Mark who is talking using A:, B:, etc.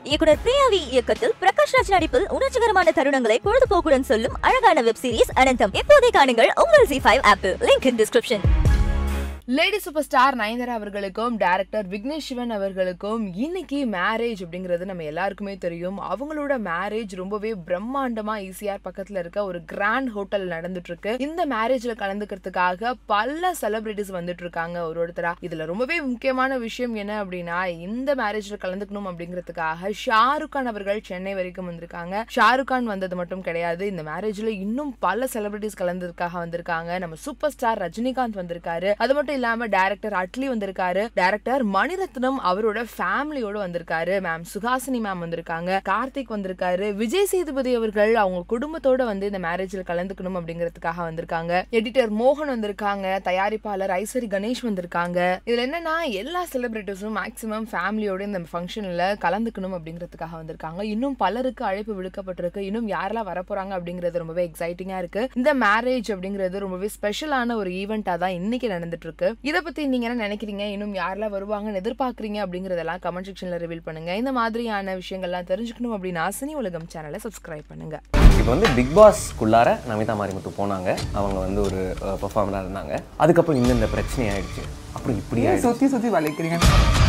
A: இயக்குனர் பிரியாவி இயக்கத்தில் பிரகாஷ் ராஜ் நடிப்பில் உணர்ச்சிகரமான தருணங்களை பொழுதுபோக்குடன் சொல்லும் அழகான வெப் சீரிஸ் அனந்தம் இப்போதே காணுங்கள் உங்கள் ஜி ஃபைவ் ஆப்பில் link in description
B: lady super star Nayanthara அவர்களுக்கும் டைரக்டர் விக்னேஷ் சிவன் அவர்களுக்கும் இன்னைக்கு மேரேஜ் அப்படிங்கிறது நம்ம எல்லாருக்குமே தெரியும் அவங்களோட மேரேஜ் ரொம்பவே பிரம்மாண்டமா ஈசிஆர் பக்கத்துல இருக்க ஒரு கிராண்ட் ஹோட்டல் நடந்துட்டு இருக்கு இந்த மேரேஜ்ல கலந்துக்கிறதுக்காக பல செலிபிரிட்டிஸ் வந்துட்டு இருக்காங்க ஒரு ஒருத்தரா இதுல ரொம்பவே முக்கியமான விஷயம் என்ன அப்படின்னா இந்த மேரேஜ்ல கலந்துக்கணும் அப்படிங்கிறதுக்காக ஷாருக் கான் அவர்கள் சென்னை வரைக்கும் வந்திருக்காங்க ஷாருக் கான் வந்தது மட்டும் கிடையாது இந்த மேரேஜ்ல இன்னும் பல செலிபிரிட்டிஸ் கலந்ததுக்காக வந்திருக்காங்க நம்ம சூப்பர் ஸ்டார் ரஜினிகாந்த் வந்திருக்காரு அது மட்டும் இல்லாம டைரக்டர் அட்லி வந்திருக்காரு டைரக்டர் மணிரத்னம் அவரோட ஃபேமிலியோட வந்திருக்காரு மேம் சுஹாசினி மேம் வந்திருக்காங்க கார்த்திக் வந்திருக்காரு விஜய் சேதுபதி அவர்கள் அவங்க குடும்பத்தோட வந்து இந்த மேரேஜ்ல கலந்துக்கணும் அப்படிங்கிறதுக்காக வந்திருக்காங்க எடிட்டர் மோகன் வந்திருக்காங்க தயாரிப்பாளர் ஐஸ்வரி கணேஷ் வந்திருக்காங்க இதுல என்னன்னா எல்லா செலிபிரிட்டிஸும் மேக்சிமம் ஃபேமிலியோட இந்த ஃபங்க்ஷன்ல கலந்துக்கணும் அப்படிங்கிறதுக்காக வந்திருக்காங்க இன்னும் பலருக்கு அழைப்பு விடுக்கப்பட்டிருக்கு இன்னும் யாரெல்லாம் வரப்போறாங்க அப்படிங்கிறது ரொம்பவே எக்ஸைட்டிங்கா இருக்கு இந்த மேரேஜ் அப்படிங்கிறது ரொம்பவே ஸ்பெஷலான ஒரு ஈவெண்டா தான் இன்னைக்கு நடந்துட்டு இருக்கு இதை பத்தி நீங்க என்ன நினைக்கிறீங்க இன்னும் யாரெல்லாம் வருவாங்கன்னு எதிர்பார்க்கறீங்க அப்படிங்கறதெல்லாம் கமெண்ட் செக்ஷன்ல ரிவீல் பண்ணுங்க இந்த மாதிரியான விஷயங்கள்லாம் தெரிஞ்சுக்கணும் அப்படின்னா சினி உலகம் சேனலை சப்ஸ்கிரைப் பண்ணுங்க
C: இப்போ வந்து பிக் பாஸ்க்குள்ளார நமிதா மாரிமுத்து போனாங்க அவங்க வந்து ஒரு பெர்ஃபார்மராக இருந்தாங்க அதுக்கப்புறம் இந்த இந்த பிரச்சனை ஆயிடுச்சு அப்புறம் இப்படி
D: ஏன்
C: ஆயிடுச்சு
D: சுத்தி சுத்தி வளைக்கிறீங்க